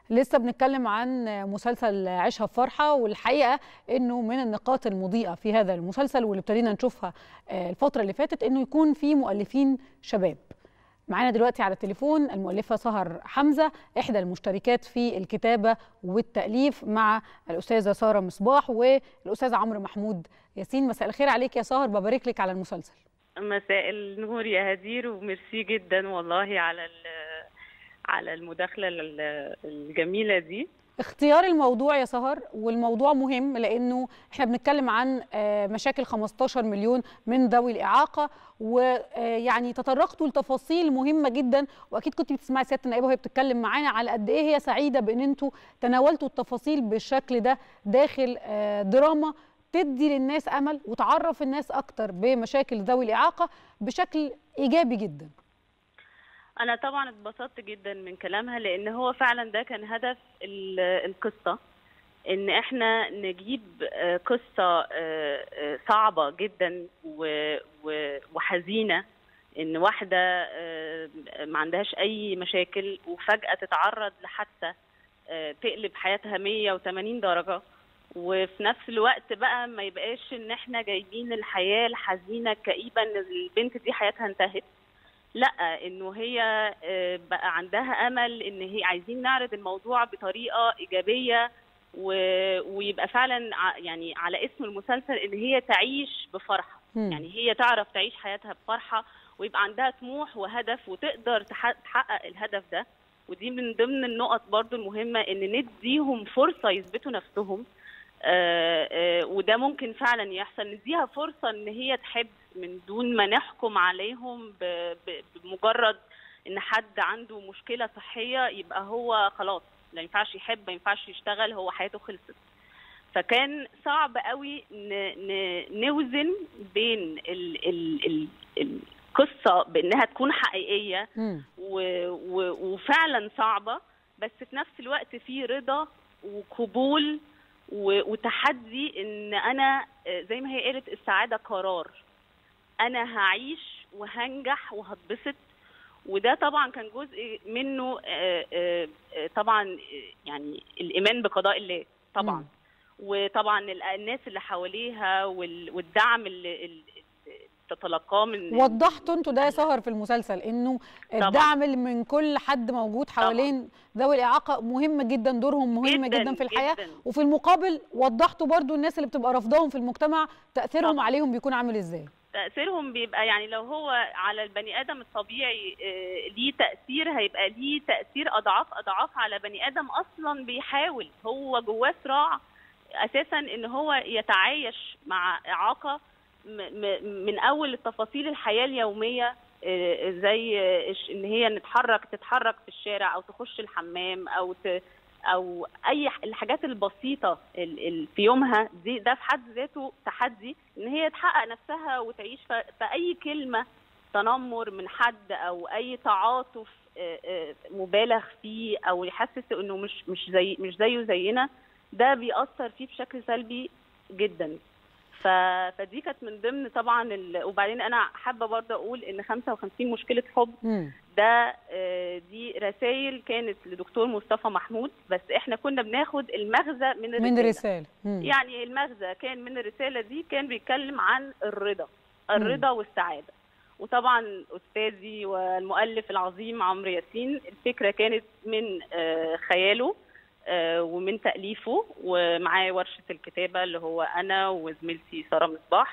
لسه بنتكلم عن مسلسل عيشها بفرحة والحقيقة انه من النقاط المضيئة في هذا المسلسل واللي ابتدينا نشوفها الفترة اللي فاتت انه يكون في مؤلفين شباب معانا دلوقتي على التليفون المؤلفة سهر حمزة إحدى المشتركات في الكتابة والتأليف مع الأستاذة سارة مصباح والأستاذ عمرو محمود ياسين مساء الخير عليك يا سهر ببارك لك على المسلسل مساء النور يا هدير وميرسي جدا والله على على المداخلة الجميلة دي اختيار الموضوع يا سهر والموضوع مهم لانه احنا بنتكلم عن مشاكل 15 مليون من ذوي الاعاقه ويعني تطرقتوا لتفاصيل مهمه جدا واكيد كنت بتسمعي سياده النائبه وهي بتتكلم معانا على قد ايه هي سعيده بان انتوا تناولتوا التفاصيل بالشكل ده داخل دراما تدي للناس امل وتعرف الناس اكتر بمشاكل ذوي الاعاقه بشكل ايجابي جدا انا طبعا اتبسطت جدا من كلامها لان هو فعلا ده كان هدف القصه ان احنا نجيب قصه صعبه جدا وحزينه ان واحده ما عندهاش اي مشاكل وفجاه تتعرض لحادثه تقلب حياتها 180 درجه وفي نفس الوقت بقى ما يبقاش ان احنا جايبين الحياه الحزينه الكئيبه ان البنت دي حياتها انتهت لا انه هي بقى عندها امل ان هي عايزين نعرض الموضوع بطريقه ايجابيه ويبقى فعلا يعني على اسم المسلسل ان هي تعيش بفرحه م. يعني هي تعرف تعيش حياتها بفرحه ويبقى عندها طموح وهدف وتقدر تحقق الهدف ده ودي من ضمن النقط برضو المهمه ان نديهم فرصه يثبتوا نفسهم آآ آآ وده ممكن فعلا يحصل نديها فرصه ان هي تحب من دون ما نحكم عليهم بمجرد ان حد عنده مشكله صحيه يبقى هو خلاص لا ينفعش يحب ما ينفعش يشتغل هو حياته خلصت فكان صعب قوي نوزن بين ال ال ال القصه بانها تكون حقيقيه و و وفعلا صعبه بس في نفس الوقت في رضا وقبول وتحدي ان انا زي ما هي قالت السعاده قرار انا هعيش وهنجح وهتبسط وده طبعا كان جزء منه طبعا يعني الايمان بقضاء الله طبعا م. وطبعا الناس اللي حواليها والدعم اللي تتلقاه من وضحتوا انتوا ده يا سهر في المسلسل انه الدعم اللي من كل حد موجود حوالين ذوي الاعاقه مهم جدا دورهم مهم جدا, جدا في الحياه جداً. وفي المقابل وضحتوا برضو الناس اللي بتبقى رافضاهم في المجتمع تاثيرهم طبعا. عليهم بيكون عامل ازاي تاثيرهم بيبقى يعني لو هو على البني ادم الطبيعي ليه تاثير هيبقى ليه تاثير اضعاف اضعاف على بني ادم اصلا بيحاول هو جواه صراع اساسا ان هو يتعايش مع اعاقه من اول تفاصيل الحياه اليوميه زي ان هي نتحرك تتحرك في الشارع او تخش الحمام او ت او اي الحاجات البسيطه في يومها دي ده في حد ذاته تحدي ان هي تحقق نفسها وتعيش فاي كلمه تنمر من حد او اي تعاطف مبالغ فيه او يحسس انه مش مش زي مش زيه زينا ده بيأثر فيه بشكل سلبي جدا ف... فدي كانت من ضمن طبعا ال... وبعدين انا حابه برضه اقول ان 55 مشكله حب م. ده دي رسائل كانت لدكتور مصطفى محمود بس احنا كنا بناخد المغزى من الرساله من الرساله يعني المغزى كان من الرساله دي كان بيتكلم عن الرضا الرضا م. والسعاده وطبعا استاذي والمؤلف العظيم عمرو ياسين الفكره كانت من خياله ومن تأليفه ومعاه ورشة الكتابة اللي هو أنا وزميلتي سارة مصباح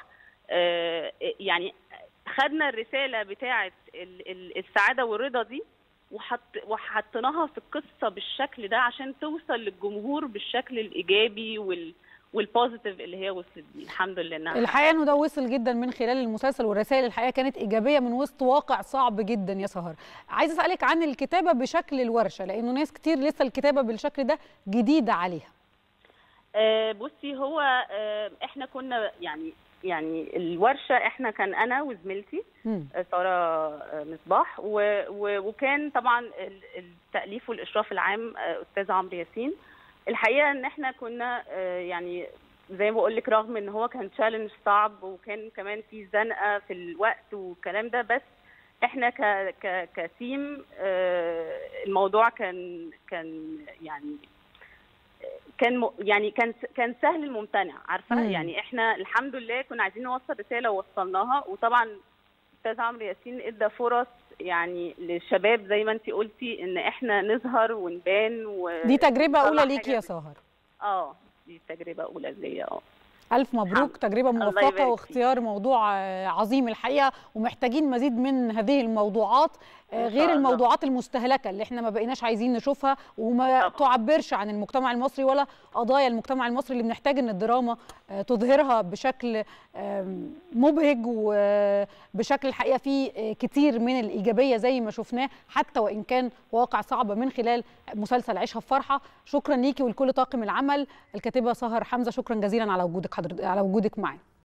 يعني خدنا الرسالة بتاعة السعادة والرضا دي وحط وحطيناها في القصة بالشكل ده عشان توصل للجمهور بالشكل الإيجابي وال والبوزيتيف اللي هي وصلت بيه الحمد لله انها الحقيقه انه ده وصل جدا من خلال المسلسل والرسائل الحقيقه كانت ايجابيه من وسط واقع صعب جدا يا سهر عايزه اسالك عن الكتابه بشكل الورشه لانه ناس كتير لسه الكتابه بالشكل ده جديده عليها آه بصي هو آه احنا كنا يعني يعني الورشه احنا كان انا وزميلتي ساره مصباح و و وكان طبعا التاليف والاشراف العام استاذ عمرو ياسين الحقيقه ان احنا كنا يعني زي ما بقول لك رغم ان هو كان تشالنج صعب وكان كمان في زنقه في الوقت والكلام ده بس احنا ك ك كتيم آه، الموضوع كان كان يعني كان م- يعني كان كان سهل الممتنع عارفه مم. يعني احنا الحمد لله كنا عايزين نوصل رساله ووصلناها وطبعا استاذ عمرو ياسين ادى فرص يعني للشباب زي ما انت قلتي ان احنا نظهر ونبان و دي تجربه نطلع اولى ليكي حاجة يا ب- سهر اه دي تجربه اولى ليا اه ألف مبروك تجربة الله موفقة يبارك واختيار موضوع آه، عظيم الحقيقة ومحتاجين مزيد من هذه الموضوعات آه، إن شاء غير الله. الموضوعات المستهلكة اللي احنا ما بقيناش عايزين نشوفها وما طبعاً. تعبرش عن المجتمع المصري ولا قضايا المجتمع المصري اللي بنحتاج ان الدراما آه، تظهرها بشكل آم، مبهج وبشكل الحقيقة فيه آه، كتير من الإيجابية زي ما شفناه حتى وإن كان واقع صعب من خلال مسلسل عيشها في فرحة شكرا ليكي ولكل طاقم العمل الكاتبة سهر حمزة شكرا جزيلا على وجودك حضرتك على وجودك معنا